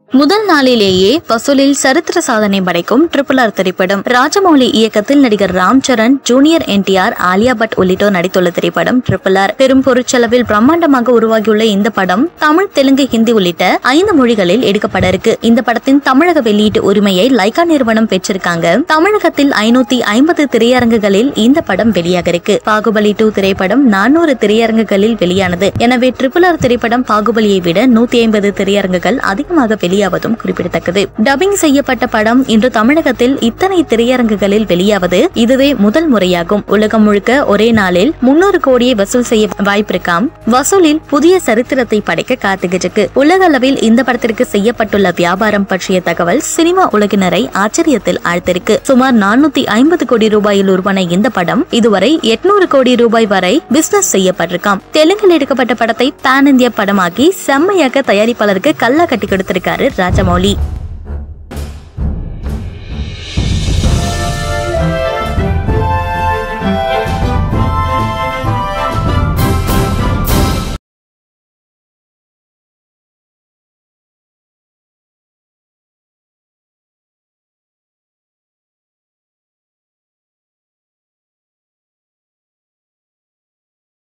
முதல் நாளிலேயே வசூலில் சரித்திர சாதனை படைக்கும் ட்ரிபிள் ஆர் திரைப்படம் ராஜமௌலி இயக்கத்தில் நடிகர் ராம் சரண் ஜூனியர் என்டிஆர் ஆலியா பட் உள்ளிட்டோர் நடித்துள்ள திரைப்படம் ட்ரிபிள் ஆர் பெரும் பொருட்செலவில் பிரம்மாண்டமாக உருவாகியுள்ள இந்த படம் தமிழ் தெலுங்கு ஹிந்தி உள்ளிட்ட ஐந்து மொழிகளில் எடுக்கப்பட இருக்கு இந்த படத்தின் தமிழக வெளியீட்டு உரிமையை லைகா நிறுவனம் பெற்றிருக்காங்க தமிழகத்தில் ஐநூத்தி ஐம்பது திரையரங்குகளில் இந்த படம் வெளியாக இருக்கு பாகுபலி டூ திரைப்படம் நானூறு திரையரங்குகளில் வெளியானது எனவே ட்ரிபிள் ஆர் திரைப்படம் பாகுபலியை விட நூத்தி ஐம்பது திரையரங்குகள் அதிகமாக வெளியாவதும் குறிப்பிடத்தக்கது டப்பிங் செய்யப்பட்ட படம் இன்று தமிழகத்தில் இத்தனை திரையரங்குகளில் வெளியாவது இதுவே முதல் முறையாகும் உலகம் முழுக்க ஒரே நாளில் முன்னூறு கோடியை வசூல் செய்ய வாய்ப்பிருக்காம் வசூலில் புதிய சரித்திரத்தை படைக்க காத்துகிட்டு உலக அளவில் இந்த படத்திற்கு செய்யப்பட்டுள்ள வியாபாரம் பற்றிய தகவல் சினிமா உலகினரை ஆச்சரியத்தில் ஆழ்த்திருக்கு சுமார் நானூத்தி ஐம்பது கோடி ரூபாயில் உருவான இந்த படம் இதுவரை எட்நூறு கோடி ரூபாய் வரை பிசினஸ் செய்யப்பட்டிருக்காம் தெலுங்கில் எடுக்கப்பட்ட படத்தை பேன் இந்திய படமாக்கி செம்மையாக தயாரிப்பாளருக்கு கல்லா கட்டி கொடுத்திருக்காரு ராஜமௌலி